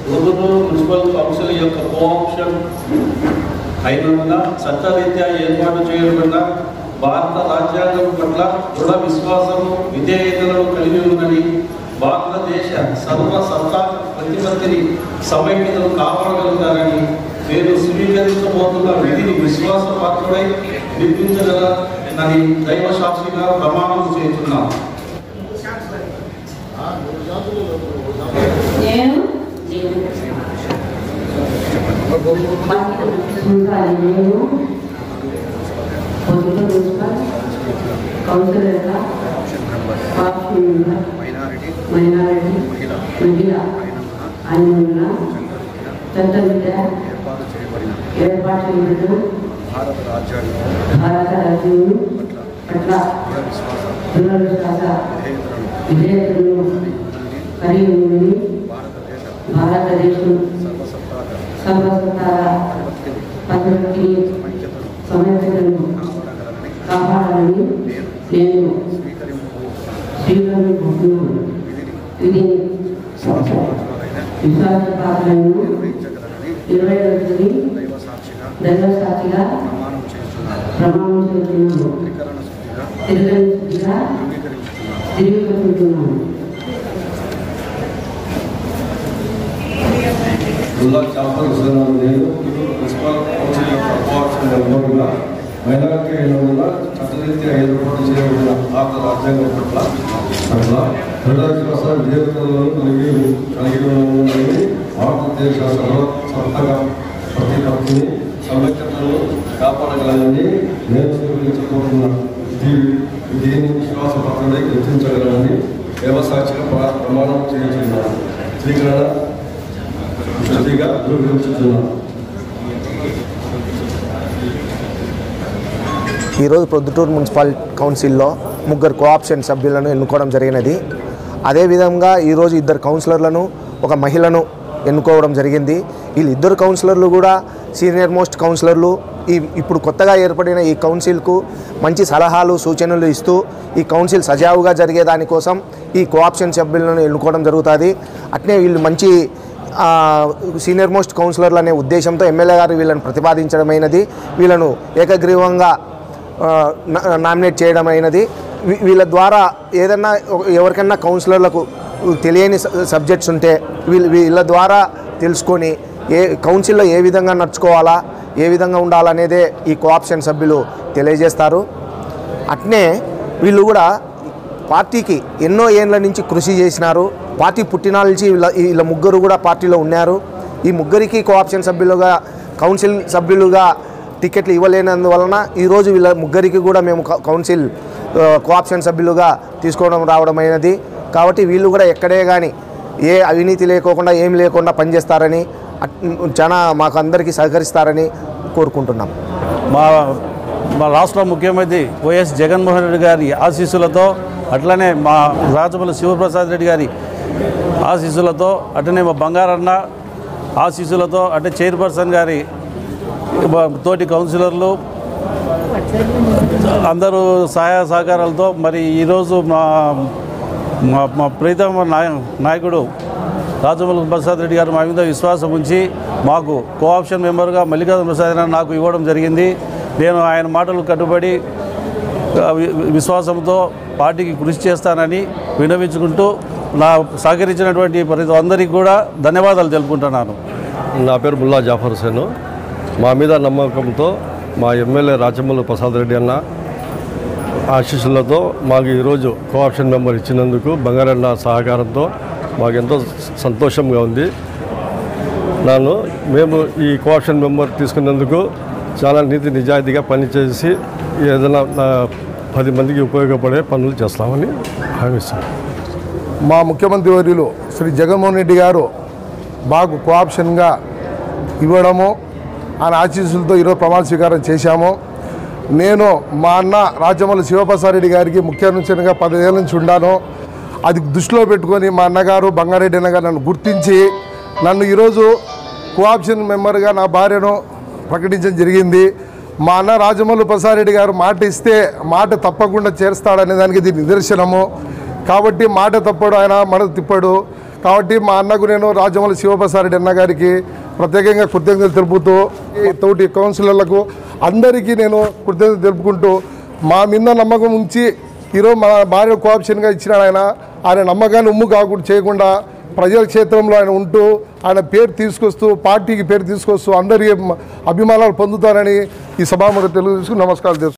ఉరుగురు municipal council యొక్క cooption అయినందున చట్టరీత్యా ఏర్పాటు చేయబడిన భారత రాజ్యాంగం పట్ల దృఢ విశ్వాసము విధేయతలను కలిగి ఉందని భారతదేశ సర్వ సత్తా ప్రతిపత్తిని సమైక్యతను కాపాడగలుగుతారని నేను స్వీకరించబోతున్న విధిని విశ్వాసపాత్రుడై నిర్మించగలనని దైవ సాక్షిగా ప్రమాణం చేస్తున్నాను నేను సుందరి నేను పొద్దుట మున్సిపల్ కౌన్సిలర్గా కాపుగా మైనారిటీ మహిళ అయిన చట్టవిద్య ఏర్పాటు చేయబడిన భారత రాజ్యాంగం భారత రాజ్యం పట్ల దృఢ విశ్వాస విధేయతలను కలిగి ఉందని భారతదేశం సర్వసత్తాల పద్ధతిని సమర్థతను కాపాడాలని నేను స్వీకరించుకుంటున్నాను విధిని విశ్వాసపాత్రలను నిర్వహించని దైవ సాక్షిగా ప్రమాణం చేస్తున్నాను తిరగని శుద్ధిగా ధృవీకరించుకుంటున్నాను జిల్లా చాపర్ హుసేన్ నేను మున్సిపల్ కౌన్సిల్ యొక్క కోఆప్షన్ మెంబర్గా మైనారిటీ అయినందున చట్టరీత్యా ఏర్పాటు చేయబడిన భారత రాజ్యాంగం పట్ల పట్ల దృఢ విశ్వాస విధేయతలను కలిగి కలిగి ఉన్నదని భారతదేశ సర్వ సత్తగా ప్రతిపత్తిని సమైక్యతను కాపాడగలనని నేను స్వీకరించబోతున్న దీ- దీని విశ్వాసపత్రుడై గుర్తించగలనని వ్యవసాయక ప్రమాణం చేయించున్నాను స్వీకరణ శుద్ధిగా ధృవీకరించుతున్నాను ఈరోజు ప్రొద్దుటూరు మున్సిపల్ కౌన్సిల్లో ముగ్గురు కోఆప్షన్ సభ్యులను ఎన్నుకోవడం జరిగినది అదేవిధంగా ఈరోజు ఇద్దరు కౌన్సిలర్లను ఒక మహిళను ఎన్నుకోవడం జరిగింది వీళ్ళిద్దరు కౌన్సిలర్లు కూడా సీనియర్ మోస్ట్ కౌన్సిలర్లు ఈ ఇప్పుడు కొత్తగా ఏర్పడిన ఈ కౌన్సిల్కు మంచి సలహాలు సూచనలు ఇస్తూ ఈ కౌన్సిల్ సజావుగా జరిగే దానికోసం ఈ కోఆప్షన్ సభ్యులను ఎన్నుకోవడం జరుగుతుంది అట్నే వీళ్ళు మంచి ఆ, సీనియర్ మోస్ట్ కౌన్సిలర్లు అనే ఉద్దేశంతో ఎమ్మెల్యే గారు వీళ్ళని ప్రతిపాదించడమైనది వీళ్ళను ఏకగ్రీవంగా ఆ, నా- నామినేట్ చేయడం అయినది వీ- వీళ్ళ ద్వారా ఏదన్నా ఒక- ఎవరికన్నా కౌన్సిలర్లకు తెలియని స- సబ్జెక్ట్స్ ఉంటే వీళ్ళ వీళ్ళ ద్వారా తెలుసుకొని ఏ కౌన్సిల్లో ఏ విధంగా నడుచుకోవాలా ఏ విధంగా ఉండాలనేదే ఈ కోఆప్షన్ సభ్యులు తెలియజేస్తారు అట్నే వీళ్ళు కూడా పార్టీకి ఎన్నో ఏండ్ల నుంచి కృషి చేసినారు పార్టీ పుట్టినాల నుంచి వీళ్ళ వీళ్ళ ముగ్గురు కూడా పార్టీలో ఉన్నారు ఈ ముగ్గురికి కోఆప్షన్ సభ్యులుగా కౌన్సిల్ సభ్యులుగా టికెట్లు ఇవ్వలేనందువలన ఈరోజు వీళ్ళ ముగ్గురికి కూడా మేము కౌ- కౌన్సిల్ ఆ, కోఆప్షన్ సభ్యులుగా తీసుకోవడం రావడం అయినది కాబట్టి వీళ్ళు కూడా ఎక్కడే కానీ ఏ అవినీతి లేకోకుండా ఏం లేకుండా పనిచేస్తారని అట్- చాలా మాకు అందరికీ సహకరిస్తారని కోరుకుంటున్నాం మా మా రాష్ట్ర ముఖ్యమంత్రి వైఎస్ జగన్మోహన్ రెడ్డి గారి ఆశీస్సులతో అట్లనే మా రాజమల్లి శివప్రసాద్ రెడ్డి గారి ఆశీస్సులతో అట్లనే మా బంగారన్న ఆశీస్సులతో అంటే చైర్పర్సన్ గారి మా తోటి కౌన్సిలర్లు అందరూ సహాయ సహకారాలతో మరి ఈరోజు మా మా మా ప్రీతమ నాయ నాయకుడు రాజమౌళి ప్రసాద్ రెడ్డి గారు మా మీద విశ్వాసం ఉంచి మాకు కోఆప్షన్ మెంబర్గా మల్లికార్జున ప్రసాద్ గారు నాకు ఇవ్వడం జరిగింది నేను ఆయన మాటలు కట్టుబడి ఆ, వి- విశ్వాసంతో పార్టీకి కృషి చేస్తానని వినవించుకుంటూ నా సహకరించినటువంటి ప్రతి అందరికీ కూడా ధన్యవాదాలు తెలుపుకుంటున్నాను నా పేరు ముల్లా జాఫర్ హుసేన్ మా మీద నమ్మకంతో మా ఎమ్మెల్యే రాచమల్లు ప్రసాద్ రెడ్డి అన్న ఆశీస్సులతో మాకు ఈరోజు కోఆప్షన్ మెంబర్ ఇచ్చినందుకు బంగారన్న సహకారంతో మాకు ఎంతో సంతోషంగా ఉంది నన్ను మేము ఈ కోఆప్షన్ మెంబర్ తీసుకున్నందుకు చాలా నీతి నిజాయితీగా పనిచేసి ఏదైనా ఆ, పది మందికి ఉపయోగపడే పనులు చేస్తామని హామీస్తాను మా ముఖ్యమంత్రి వర్యులు శ్రీ జగన్మోహన్ రెడ్డి గారు మాకు కోఆప్షన్గా ఇవ్వడము ఆయన ఆశీస్సులతో ఈరోజు ప్రమాణ స్వీకారం చేశాము నేను మా అన్న రాజమల్లి శివప్రసాద్ రెడ్డి గారికి ముఖ్య నుంచిగా పదివేల నుంచి ఉండాను అది దృష్టిలో పెట్టుకొని మా అన్నగారు బంగారెడ్డి అన్నగారు నన్ను గుర్తించి నన్ను ఈరోజు కోఆప్షన్ మెంబర్గా నా భార్యను ప్రకటించడం జరిగింది మా అన్న రాజమల్లు ప్రసాద్ రెడ్డి గారు మాట ఇస్తే మాట తప్పకుండా చేస్తాడనే దానికి ఇది నిదర్శనము కాబట్టి మాట తప్పడు ఆయన మన తిప్పడు కాబట్టి మా అన్నకు నేను రాజమౌళి శివప్రసాద్ రెడ్డి అన్న గారికి ప్రత్యేకంగా కృతజ్ఞతలు తెలుపుతూ ఈ తోటి కౌన్సిలర్లకు అందరికీ నేను కృతజ్ఞతలు తెలుపుకుంటూ మా మీద నమ్మకం ఉంచి ఈరోజు మా భార్య కోఆప్షన్గా ఇచ్చిన ఆయన ఆయన నమ్మకాన్ని ఉమ్ము కాకుండా చేయకుండా ప్రజల క్షేత్రంలో ఆయన ఉంటూ ఆయన పేరు తీసుకొస్తూ పార్టీకి పేరు తీసుకొస్తూ అందరి అభిమానాలు పొందుతారని ఈ సభాముఖ తెలుగు నమస్కారం తెలుసు